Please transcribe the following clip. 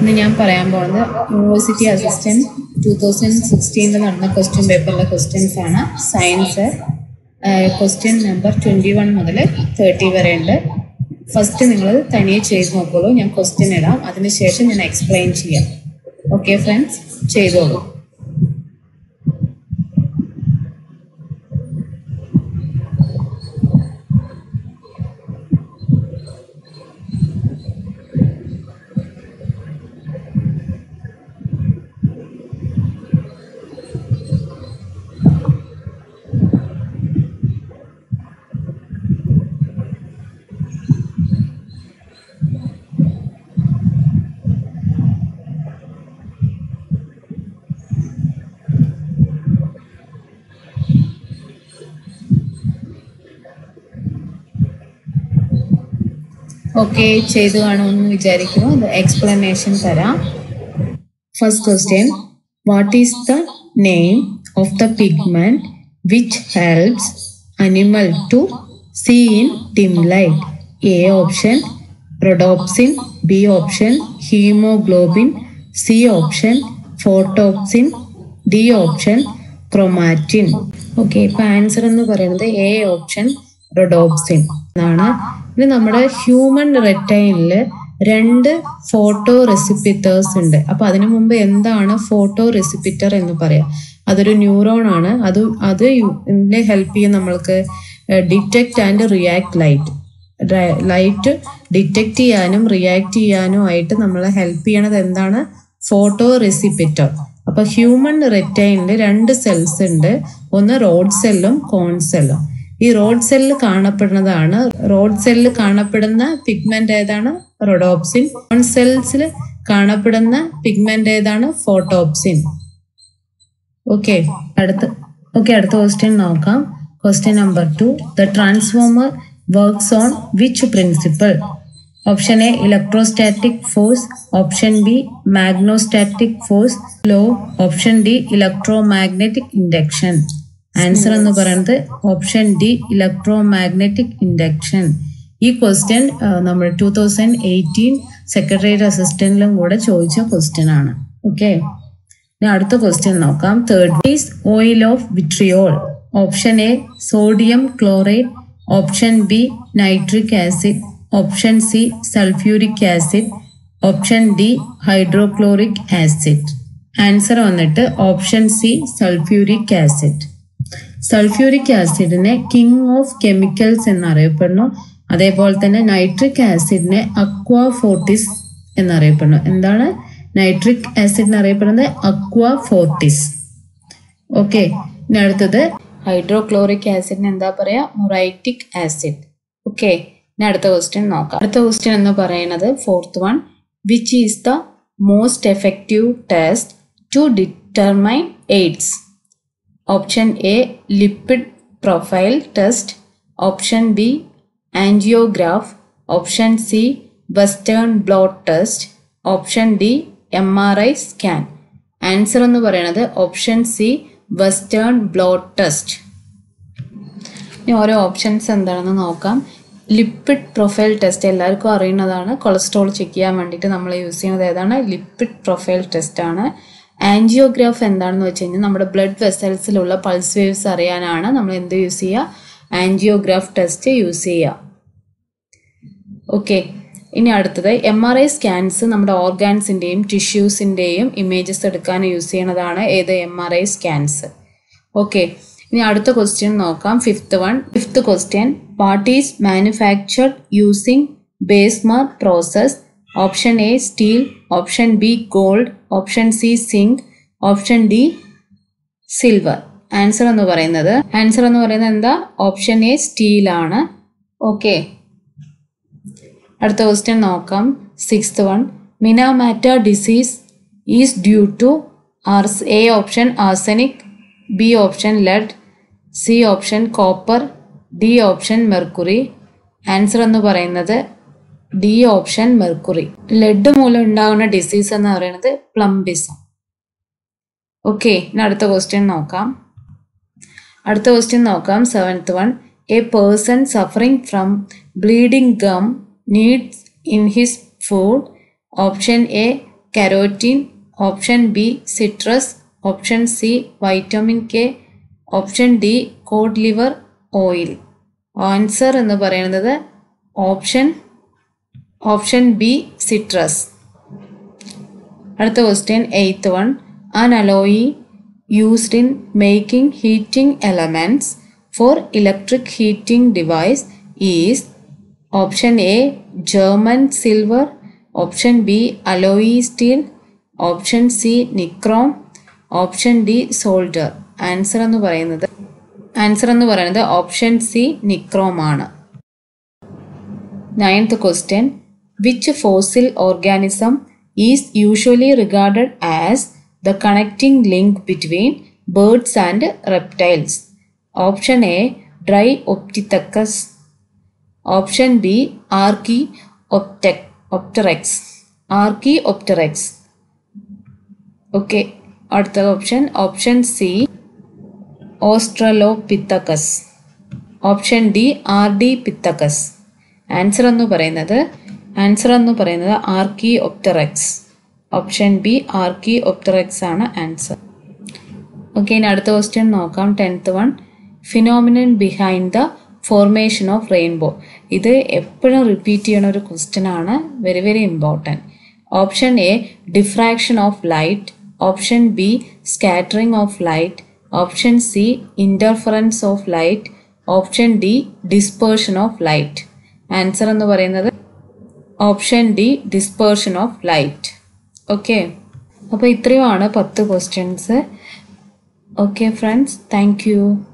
ഇന്ന് ഞാൻ പറയാൻ പോകുന്നത് യൂണിവേഴ്സിറ്റി അസിസ്റ്റന്റ് ടൂ തൗസൻഡ് സിക്സ്റ്റീനിൽ നടന്ന ക്വസ്റ്റ്യൻ പേപ്പറിലെ ക്വസ്റ്റ്യൻസ് ആണ് science question number twenty one മുതൽ തേർട്ടി വരെ ഉണ്ട് ഫസ്റ്റ് നിങ്ങൾ തനിയെ ചെയ്ത് നോക്കുള്ളൂ ഞാൻ ക്വസ്റ്റ്യൻ ഇടാം അതിനുശേഷം ഞാൻ എക്സ്പ്ലെയിൻ ചെയ്യാം ഓക്കെ ഫ്രണ്ട്സ് ചെയ്തോളൂ ഓക്കെ ചെയ്തു കാണുമെന്ന് വിചാരിക്കുന്നു അത് എക്സ്പ്ലനേഷൻ തരാം first question what is the name of the pigment which helps animal to see in dim light A option rhodopsin B option haemoglobin C option photopsin D option chromatin okay ഇപ്പൊ answer എന്ന് പറയുന്നത് A option rhodopsin എന്നാണ് ഇത് നമ്മുടെ human റെറ്റൈനില് രണ്ട് photo റെസിപ്പിറ്റേഴ്സ് ഉണ്ട് അപ്പൊ അതിനു മുമ്പ് എന്താണ് ഫോട്ടോ റെസിപ്പിറ്റർ എന്ന് പറയാം അതൊരു ന്യൂറോൺ ആണ് അത് അത് ഇതിനെ ഹെൽപ്പ് ചെയ്യും നമ്മൾക്ക് detect and react light light detect ചെയ്യാനും റിയാക്ട് ചെയ്യാനും ആയിട്ട് നമ്മളെ ഹെൽപ്പ് ചെയ്യണത് എന്താണ് ഫോട്ടോ റെസിപ്പിറ്റർ അപ്പൊ ഹ്യൂമൻ റെറ്റൈനിൽ രണ്ട് സെൽസ് ഉണ്ട് ഒന്ന് റോഡ് സെല്ലും കോൺ സെല്ലും ഈ റോഡ് സെല്ലിൽ കാണപ്പെടുന്നതാണ് റോഡ് സെല്ലിൽ കാണപ്പെടുന്ന പിഗ്മെന്റ് ഏതാണ് റൊഡോപ്സിൻ കോൺ സെൽസിൽ കാണപ്പെടുന്ന പിഗ്മെന്റ് ഏതാണ് ഫോട്ടോപ്സിൻ ഓക്കെ അടുത്ത ഓക്കെ അടുത്ത ക്വസ്റ്റ്യൻ നോക്കാം question number two the transformer works on which principle option A electrostatic force option B magnetostatic force law option D electromagnetic induction answer എന്ന് പറയുന്നത് option D electromagnetic induction ഈ question നമ്മൾ two thousand eighteen secretariat അസിസ്റ്റന്റിലും കൂടെ ചോദിച്ച ക്വസ്റ്റ്യൻ ആണ് okay ഇനി അടുത്ത ക്വസ്റ്റ്യൻ നോക്കാം third is oil of vitriol option A sodium chloride option B nitric acid option C sulphuric acid option D hydrochloric acid answer വന്നിട്ട് option C sulphuric acid sulphuric ആസിഡിനെ കിങ് ഓഫ് കെമിക്കൽസ് എന്നറിയപ്പെടുന്നു അതേപോലെ തന്നെ nitric ആസിഡിനെ അക്വാ Fortis എന്നറിയപ്പെടുന്നു എന്താണ് nitric acid എന്നറിയപ്പെടുന്നത് അക്വാ Fortis okay ഇനി അടുത്തത് ഹൈഡ്രോക്ലോറിക് ആസിഡിന് എന്താ പറയാ മൊറൈറ്റിക് ആസിഡ് ഓക്കെ ഇനി അടുത്ത ക്വസ്റ്റ്യൻ നോക്കാം അടുത്ത ക്വസ്റ്റ്യൻ എന്ന് പറയുന്നത് fourth one which is the most effective test to determine AIDS option A lipid profile test option B angiograph option C western blot test option D M R I scan answer എന്ന് പറയുന്നത് option C western blot test ഇനി ഓരോ options എന്താണെന്ന് നോക്കാം lipid profile test എല്ലാവർക്കും അറിയുന്നതാണ് cholesterol check ചെയ്യാൻ വേണ്ടിയിട്ട് നമ്മൾ യൂസ് ചെയ്യുന്നത് ഏതാണ് ലിപ്പിഡ് പ്രൊഫൈൽ ടെസ്റ്റ് ആണ് ആൻജിയോഗ്രാഫ് എന്താണെന്ന് വെച്ച് കഴിഞ്ഞാൽ നമ്മുടെ ബ്ലഡ് വെസൽസിലുള്ള പൾസ് വേവ്സ് അറിയാനാണ് നമ്മൾ എന്ത് യൂസ് ചെയ്യുക ആൻജിയോഗ്രാഫ് ടെസ്റ്റ് യൂസ് ചെയ്യുക ഓക്കെ ഇനി അടുത്തത് എം ആർ ഐ സ്കാൻസ് നമ്മുടെ ഓർഗാൻസിൻ്റെയും ടിഷ്യൂസിൻ്റെയും ഇമേജസ് എടുക്കാൻ യൂസ് ചെയ്യുന്നതാണ് ഏത് M R I scans okay ഇനി അടുത്ത ക്വസ്റ്റ്യൻ നോക്കാം fifth one fifth question what is manufactured using Bessemer process option A steel option B gold option C zinc option D silver answer എന്ന് പറയുന്നത് answer എന്ന് പറയുന്നത് എന്താ ഓപ്ഷൻ എ സ്റ്റീൽ ആണ് okay അടുത്ത ക്വസ്റ്റ്യൻ നോക്കാം sixth one Minamata disease is due to ആർസ് A option arsenic B option lead C option copper D option mercury answer എന്ന് പറയുന്നത് ഡി ഓപ്ഷൻ മെർക്കുറി ലെഡ് മൂലം ഉണ്ടാകുന്ന ഡിസീസ് എന്ന് പറയുന്നത് പ്ലംബിസം ഓക്കെ ഇനി അടുത്ത ക്വസ്റ്റ്യൻ നോക്കാം അടുത്ത ക്വസ്റ്റ്യൻ നോക്കാം seventh one a person suffering from bleeding gum needs in his food option A carotene option B citrus option C vitamin K option D cod liver oil answer എന്ന് പറയുന്നത് option option B citrus അടുത്ത question eighth one an alloy used in making heating elements for electric heating device is option A German silver option B alloy steel option C nichrome option D solder answer എന്ന് പറയുന്നത് answer എന്ന് പറയുന്നത് option C nichrome ആണ് ninth question which fossil organism is usually regarded as the connecting link between birds and reptiles option A Dryopithecus option B Archaeopteryx Archaeopteryx okay അടുത്ത option option C Australopithecus option D Ardipithecus answer എന്ന് പറയുന്നത് answer എന്ന് പറയുന്നത് ആർക്കി ഒപ്റ്ററെക്സ് option B ആർക്കി ഒപ്റ്ററെക്സ് ആണ് answer okay ഇനി അടുത്ത question നോക്കാം tenth one phenomenon behind the formation of rainbow ഇത് എപ്പോഴും റിപ്പീറ്റ് ചെയ്യുന്ന ഒരു ക്വസ്റ്റ്യൻ ആണ് very very important option A diffraction of light option B scattering of light option C interference of light option D dispersion of light answer എന്ന് പറയുന്നത് option D dispersion of light okay അപ്പോൾ ഇത്രയുമാണ് പത്ത് questions okay friends thank U